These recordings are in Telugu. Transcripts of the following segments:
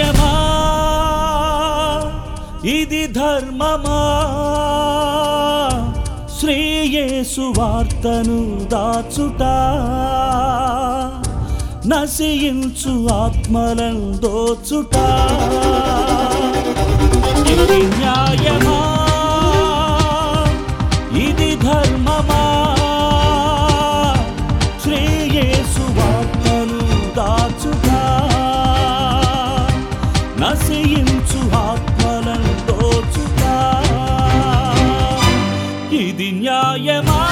న్యాయమా ఇది ధర్మమా శ్రేయేసు వార్తను దాచుట నశయించు ఆత్మలను దోచుట ఇది న్యాయమా ఇది ధర్మమా శ్రేయేసు వార్తను దాచుట నశయించు ఆత్మలను దోచుట ఇది న్యాయమా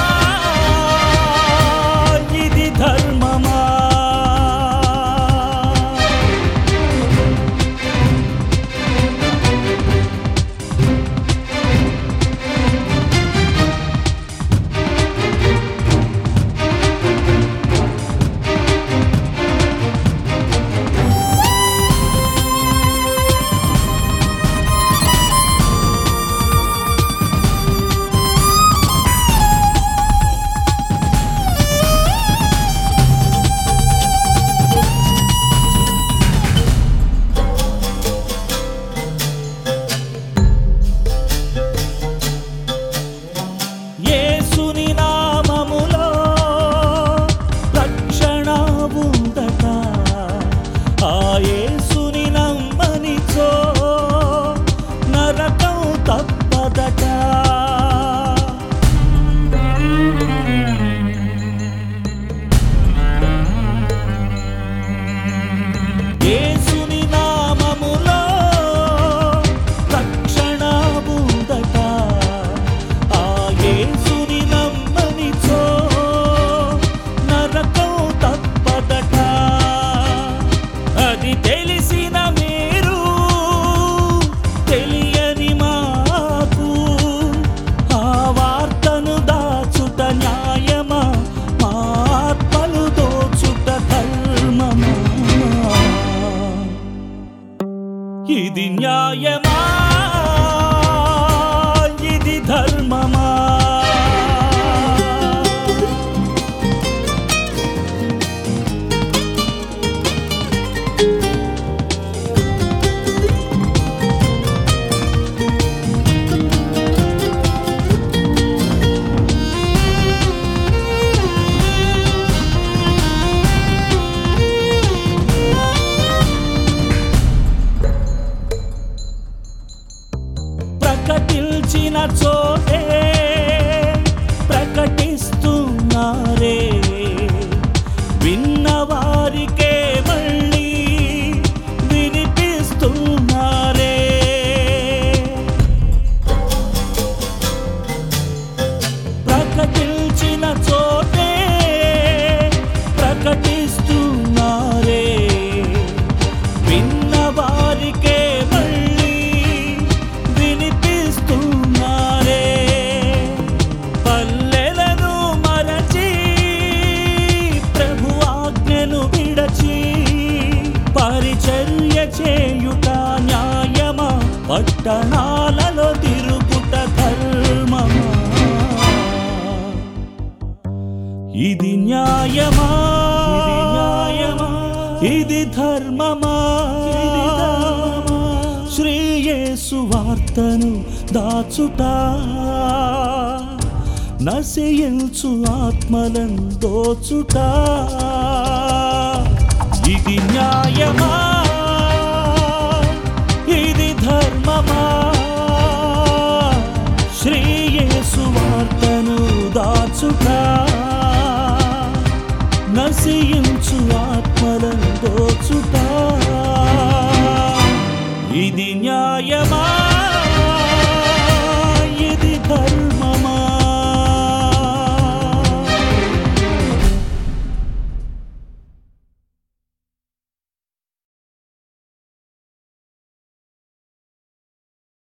ఇది ధర్మమా యేసుని నామములో రక్షణ ఉందట ఆ యేసుని నమ్మనిచో నరకం తప్పదట యేసుని నామములో రక్షణ ఉందట ఆ యేసుని నమ్మనిచో నరకం తప్పదట అది తెలిసిన మీరు తెలియని మాకు ఆ వార్తను దాచుట న్యాయమా మా ఆత్మలు దోచుట ధర్మమా ఇది న్యాయమా ఇది ధర్మమా ప్రకటించిన చోటే ప్రకటిస్తున్నారే విన్నవారికే మళ్ళీ వినిపిస్తున్నారే ప్రకటించిన చోటే ప్రకటిస్తున్నారే విన్నవారికే మళ్ళీ వినిపిస్తున్నారే పల్లెలను మరచి ప్రభు ఆజ్ఞను విడచి పరిచర్య చేయుట న్యాయమా పట్టణాలలో తిరుగుట ధర్మమా ఇది న్యాయమా ఇది న్యాయమా ఇది ధర్మమా శ్రేయేసు వార్తను దాచుట నశయించు ఆత్మలను దోచుట ఇది న్యాయమా ఇది ధర్మమా శ్రేయేసు వార్తను దాచుట నశయించు ఆత్మలను దోచుట ఇది న్యాయమా